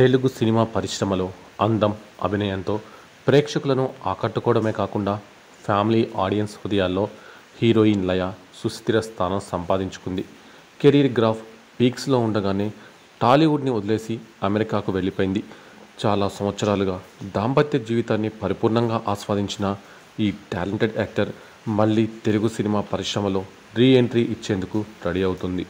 Telugu cinema పరిశ్రమలో అందం అభినయంతో ప్రేక్షకులను ఆకట్టుకోవడమే కాకుండా ఫ్యామిలీ ఆడియన్స్ హృదయాల్లో హీరోయిన్ లయ సుస్థిర స్థానం సంపాదించుకుంది కెరీర్ గ్రాఫ్ పీక్స్లో ఉండగానే టాలీవుడ్ని వదిలేసి అమెరికాకు వెళ్ళిపోయింది చాలా సంవత్సరాలుగా దాంపత్య జీవితాన్ని పరిపూర్ణంగా ఆస్వాదించిన ఈ టాలెంటెడ్ యాక్టర్ మళ్ళీ తెలుగు సినిమా పరిశ్రమలో రీ ఎంట్రీ ఇచ్చేందుకు రెడీ అవుతుంది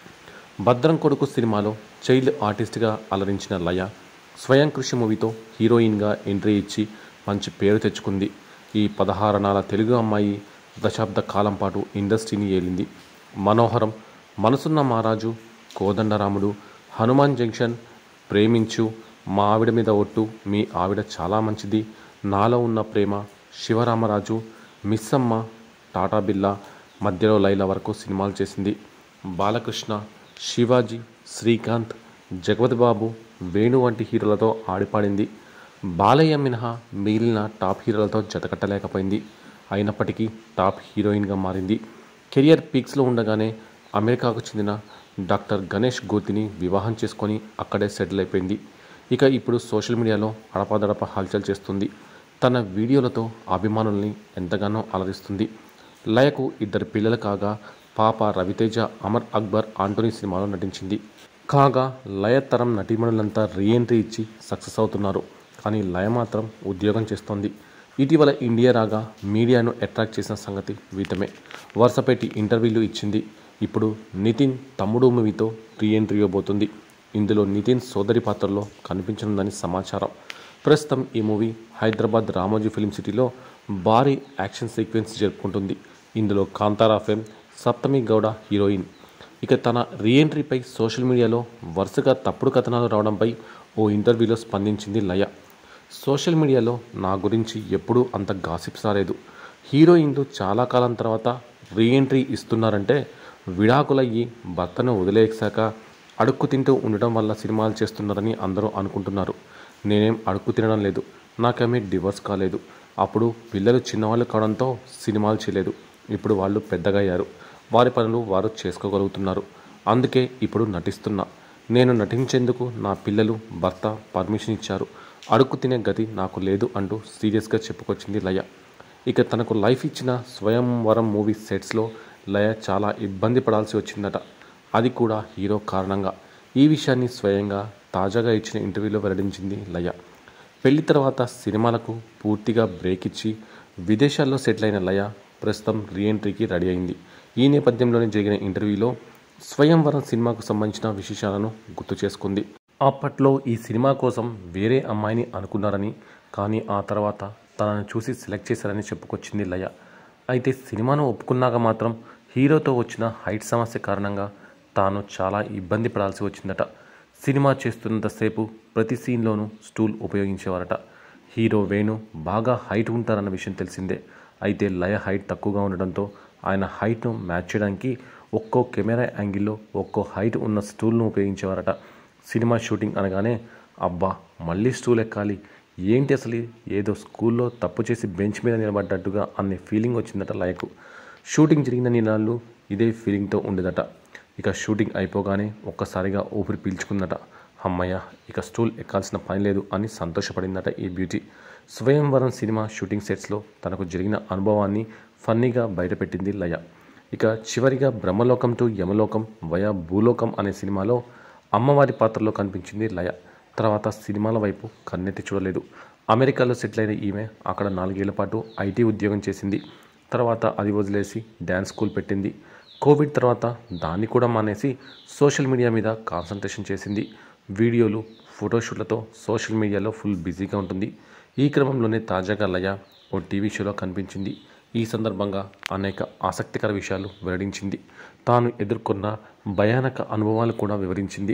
భద్రం కొడుకు సినిమాలో చైల్డ్ ఆర్టిస్ట్గా అలరించిన లయ స్వయం కృషి మూవీతో హీరోయిన్గా ఎంట్రీ ఇచ్చి మంచి పేరు తెచ్చుకుంది ఈ పదహారణాల తెలుగు అమ్మాయి దశాబ్ద కాలం పాటు ఇండస్ట్రీని ఏలింది మనోహరం మనసున్న మహారాజు కోదండరాముడు హనుమాన్ జంక్షన్ ప్రేమించు మా ఆవిడ మీద ఒట్టు మీ ఆవిడ చాలా మంచిది నాలో ఉన్న ప్రేమ శివరామరాజు మిస్సమ్మ టాటా బిర్లా మధ్యలో లైల వరకు సినిమాలు చేసింది బాలకృష్ణ శివాజీ శ్రీకాంత్ జగపతి బాబు వేణు వంటి హీరోలతో ఆడిపాడింది బాలయ్య మినహా మిగిలిన టాప్ హీరోలతో జతకట్టలేకపోయింది అయినప్పటికీ టాప్ హీరోయిన్గా మారింది కెరియర్ పీక్స్లో ఉండగానే అమెరికాకు చెందిన డాక్టర్ గణేష్ గోతిని వివాహం చేసుకొని అక్కడే సెటిల్ అయిపోయింది ఇక ఇప్పుడు సోషల్ మీడియాలో అడపాదడప హల్చల్ చేస్తుంది తన వీడియోలతో అభిమానుల్ని ఎంతగానో అలరిస్తుంది లయకు ఇద్దరు పిల్లలు కాగా పాప రవితేజ అమర్ అక్బర్ ఆంటోనీ సినిమాలో నటించింది కాగా లయ తరం నటీమణులంతా రీఎంట్రీ ఇచ్చి సక్సెస్ అవుతున్నారు కానీ లయ మాత్రం ఉద్యోగం చేస్తోంది ఇటీవల ఇండియా రాగా మీడియాను అట్రాక్ట్ చేసిన సంగతి వీతమే వరుసపెట్టి ఇంటర్వ్యూలు ఇచ్చింది ఇప్పుడు నితిన్ తమ్ముడు మూవీతో రీఎంట్రీ ఇవ్వబోతుంది ఇందులో నితిన్ సోదరి పాత్రలో కనిపించనుందని సమాచారం ప్రస్తుతం ఈ మూవీ హైదరాబాద్ రామోజీ ఫిల్మ్ సిటీలో భారీ యాక్షన్ సీక్వెన్స్ జరుపుకుంటుంది ఇందులో కాంతారా ఫిల్మ్ సప్తమి గౌడ హీరోయిన్ ఇక తన రీఎంట్రీపై సోషల్ మీడియాలో వరుసగా తప్పుడు కథనాలు రావడంపై ఓ ఇంటర్వ్యూలో స్పందించింది లయ సోషల్ మీడియాలో నా గురించి ఎప్పుడూ అంత గాసిప్స్ రాలేదు హీరోయిన్లు చాలా కాలం తర్వాత రీఎంట్రీ ఇస్తున్నారంటే విడాకులయ్యి భర్తను వదిలేసాక అడుక్కు తింటూ ఉండడం వల్ల సినిమాలు చేస్తున్నారని అందరూ అనుకుంటున్నారు నేనేం అడుక్కు తినడం లేదు నాకేమీ డివోర్స్ కాలేదు అప్పుడు పిల్లలు చిన్నవాళ్ళు కావడంతో సినిమాలు చేయలేదు ఇప్పుడు వాళ్ళు పెద్దగా అయ్యారు వారి పనులు వారు చేసుకోగలుగుతున్నారు అందుకే ఇప్పుడు నటిస్తున్నా నేను నటించేందుకు నా పిల్లలు భర్త పర్మిషన్ ఇచ్చారు అడుక్కు తినే గతి నాకు లేదు అంటూ సీరియస్గా చెప్పుకొచ్చింది లయ ఇక తనకు లైఫ్ ఇచ్చిన స్వయంవరం మూవీ సెట్స్లో లయ చాలా ఇబ్బంది పడాల్సి వచ్చిందట అది కూడా హీరో కారణంగా ఈ విషయాన్ని స్వయంగా తాజాగా ఇచ్చిన ఇంటర్వ్యూలో వెల్లడించింది లయ పెళ్లి తర్వాత సినిమాలకు పూర్తిగా బ్రేక్ ఇచ్చి విదేశాల్లో సెటిల్ అయిన లయ ప్రస్తుతం రీఎంట్రీకి రెడీ అయింది ఈ నేపథ్యంలోనే జరిగిన ఇంటర్వ్యూలో స్వయంవరం సినిమాకు సంబంధించిన విశేషాలను గుర్తు చేసుకుంది అప్పట్లో ఈ సినిమా కోసం వేరే అమ్మాయిని అనుకున్నారని కానీ ఆ తర్వాత తనను చూసి సెలెక్ట్ చేశారని చెప్పుకొచ్చింది లయ అయితే సినిమాను ఒప్పుకున్నాక మాత్రం హీరోతో వచ్చిన హైట్ సమస్య కారణంగా తాను చాలా ఇబ్బంది పడాల్సి వచ్చిందట సినిమా చేస్తున్నంతసేపు ప్రతి సీన్లోనూ స్టూల్ ఉపయోగించేవారట హీరో వేణు బాగా హైట్ ఉంటారన్న విషయం తెలిసిందే అయితే లయ హైట్ తక్కువగా ఉండడంతో ఆయన హైట్ను మ్యాచ్ చేయడానికి ఒక్కో కెమెరా యాంగిల్లో ఒక్కో హైట్ ఉన్న స్టూల్ను ఉపయోగించేవారట సినిమా షూటింగ్ అనగానే అబ్బా మళ్ళీ స్టూల్ ఎక్కాలి ఏంటి అసలు ఏదో స్కూల్లో తప్పు చేసి బెంచ్ మీద నిలబడ్డట్టుగా అనే ఫీలింగ్ వచ్చిందట లయకు షూటింగ్ జరిగిన నెలలు ఇదే ఫీలింగ్తో ఉండేదట ఇక షూటింగ్ అయిపోగానే ఒక్కసారిగా ఊపిరి పీల్చుకుందట అమ్మయ్య ఇక స్టూల్ ఎక్కాల్సిన పని లేదు అని సంతోషపడిందట ఈ బ్యూటీ స్వయంవరం సినిమా షూటింగ్ సెట్స్లో తనకు జరిగిన అనుభవాన్ని ఫన్నీగా బయటపెట్టింది లయ ఇక చివరిగా బ్రహ్మలోకం టు యమలోకం వయా భూలోకం అనే సినిమాలో అమ్మవారి పాత్రలో కనిపించింది లయ తర్వాత సినిమాల వైపు కన్నెత్తి చూడలేదు అమెరికాలో సెటిల్ అయిన ఈమె అక్కడ నాలుగేళ్ల పాటు ఐటీ ఉద్యోగం చేసింది తర్వాత అది వదిలేసి డ్యాన్స్ స్కూల్ పెట్టింది కోవిడ్ తర్వాత దాన్ని కూడా మానేసి సోషల్ మీడియా మీద కాన్సన్ట్రేషన్ చేసింది వీడియోలు ఫోటోషూట్లతో సోషల్ మీడియాలో ఫుల్ బిజీగా ఉంటుంది ఈ క్రమంలోనే తాజాగా లయ ఓ టీవీ షోలో కనిపించింది ఈ సందర్భంగా అనేక ఆసక్తికర విషయాలు వెల్లడించింది తాను ఎదుర్కొన్న భయానక అనుభవాలు కూడా వివరించింది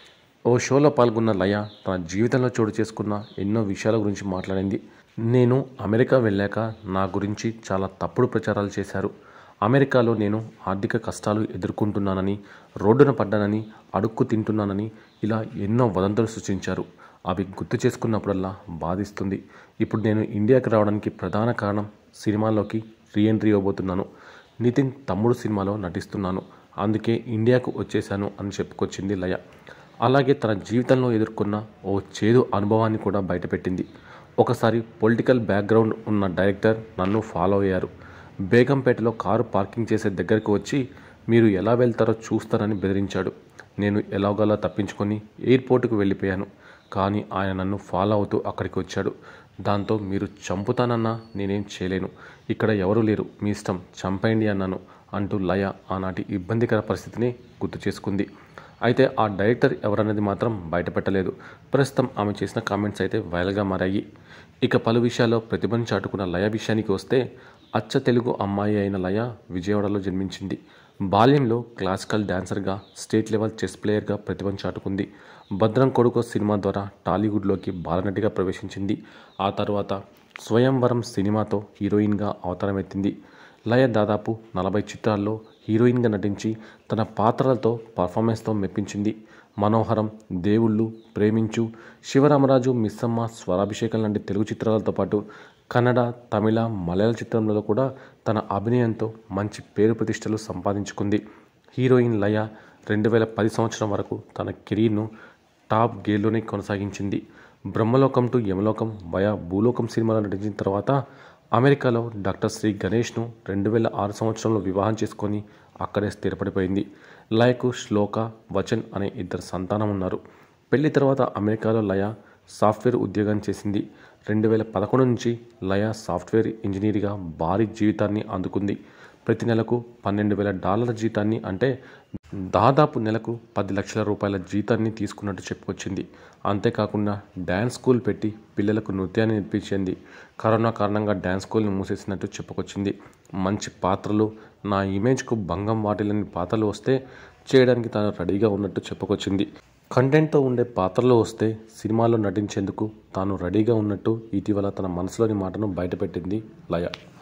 ఓ షోలో పాల్గొన్న లయ తన జీవితంలో చోటు చేసుకున్న ఎన్నో విషయాల గురించి మాట్లాడింది నేను అమెరికా వెళ్ళాక నా గురించి చాలా తప్పుడు ప్రచారాలు చేశారు అమెరికాలో నేను ఆర్థిక కష్టాలు ఎదుర్కొంటున్నానని రోడ్డున పడ్డానని అడుక్కు తింటున్నానని ఇలా ఎన్నో వదంతులు సృష్టించారు అవి గుర్తు చేసుకున్నప్పుడల్లా బాధిస్తుంది ఇప్పుడు నేను ఇండియాకి రావడానికి ప్రధాన కారణం సినిమాల్లోకి రీఎంట్రీ ఇవ్వబోతున్నాను నితిన్ తమ్ముడు సినిమాలో నటిస్తున్నాను అందుకే ఇండియాకు వచ్చేశాను అని చెప్పుకొచ్చింది లయ అలాగే తన జీవితంలో ఎదుర్కొన్న ఓ చేదు అనుభవాన్ని కూడా బయటపెట్టింది ఒకసారి పొలిటికల్ బ్యాక్గ్రౌండ్ ఉన్న డైరెక్టర్ నన్ను ఫాలో అయ్యారు బేగంపేటలో కారు పార్కింగ్ చేసే దగ్గరకు వచ్చి మీరు ఎలా వెళ్తారో చూస్తారని బెదిరించాడు నేను ఎలాగోలా తప్పించుకొని ఎయిర్పోర్టుకు వెళ్ళిపోయాను కానీ ఆయన నన్ను ఫాలో అవుతూ అక్కడికి వచ్చాడు దాంతో మీరు చంపుతానన్నా నేనేం చేయలేను ఇక్కడ ఎవరూ లేరు మీ ఇష్టం చంపేయండి అన్నాను అంటూ లయ ఆనాటి ఇబ్బందికర పరిస్థితిని గుర్తు చేసుకుంది అయితే ఆ డైరెక్టర్ ఎవరన్నది మాత్రం బయటపెట్టలేదు ప్రస్తుతం ఆమె చేసిన కామెంట్స్ అయితే వైరల్గా మారాయి ఇక పలు విషయాల్లో ప్రతిభను చాటుకున్న లయ విషయానికి వస్తే అచ్చ తెలుగు అమ్మాయి అయిన లయ విజయవాడలో జన్మించింది బాల్యంలో క్లాసికల్ డాన్సర్గా స్టేట్ లెవెల్ చెస్ ప్లేయర్గా ప్రతిభను చాటుకుంది భద్రం కొడుకో సినిమా ద్వారా టాలీవుడ్లోకి బాలనటిగా ప్రవేశించింది ఆ తర్వాత స్వయంవరం సినిమాతో హీరోయిన్గా అవతారమెత్తింది లయ దాదాపు నలభై చిత్రాల్లో హీరోయిన్గా నటించి తన పాత్రలతో పర్ఫార్మెన్స్తో మెప్పించింది మనోహరం దేవుళ్ళు ప్రేమించు శివరామరాజు మిస్సమ్మ స్వరాభిషేకం లాంటి తెలుగు చిత్రాలతో పాటు కన్నడ తమిళ మలయాళ చిత్రంలో కూడా తన అభినయంతో మంచి పేరు ప్రతిష్టలు సంపాదించుకుంది హీరోయిన్ లయ రెండు వేల పది సంవత్సరం వరకు తన కెరీర్ను టాప్ గేర్లోనే కొనసాగించింది బ్రహ్మలోకం టు యమలోకం వయా భూలోకం సినిమాలో నటించిన తర్వాత అమెరికాలో డాక్టర్ శ్రీ గణేష్ను రెండు వేల ఆరు సంవత్సరంలో వివాహం చేసుకొని అక్కడే స్థిరపడిపోయింది లయకు శ్లోక వచన్ అనే ఇద్దరు సంతానం ఉన్నారు పెళ్లి తర్వాత అమెరికాలో లయ సాఫ్ట్వేర్ ఉద్యోగం చేసింది రెండు వేల పదకొండు నుంచి లయ సాఫ్ట్వేర్ ఇంజనీర్గా భారీ జీవితాన్ని అందుకుంది ప్రతి నెలకు పన్నెండు వేల డాలర్ల జీతాన్ని అంటే దాదాపు నెలకు పది లక్షల రూపాయల జీతాన్ని తీసుకున్నట్టు చెప్పుకొచ్చింది అంతేకాకుండా డ్యాన్స్ స్కూల్ పెట్టి పిల్లలకు నృత్యాన్ని నేర్పించింది కరోనా కారణంగా డ్యాన్స్ స్కూల్ని మూసేసినట్టు చెప్పుకొచ్చింది మంచి పాత్రలు నా ఇమేజ్కు భంగం వాటిల్లని పాత్రలు వస్తే చేయడానికి తాను రెడీగా ఉన్నట్టు చెప్పుకొచ్చింది కంటెంట్తో ఉండే పాత్రలు వస్తే సినిమాలో నటించేందుకు తాను రెడీగా ఉన్నట్టు ఇటీవల తన మనసులోని మాటను బయటపెట్టింది లయ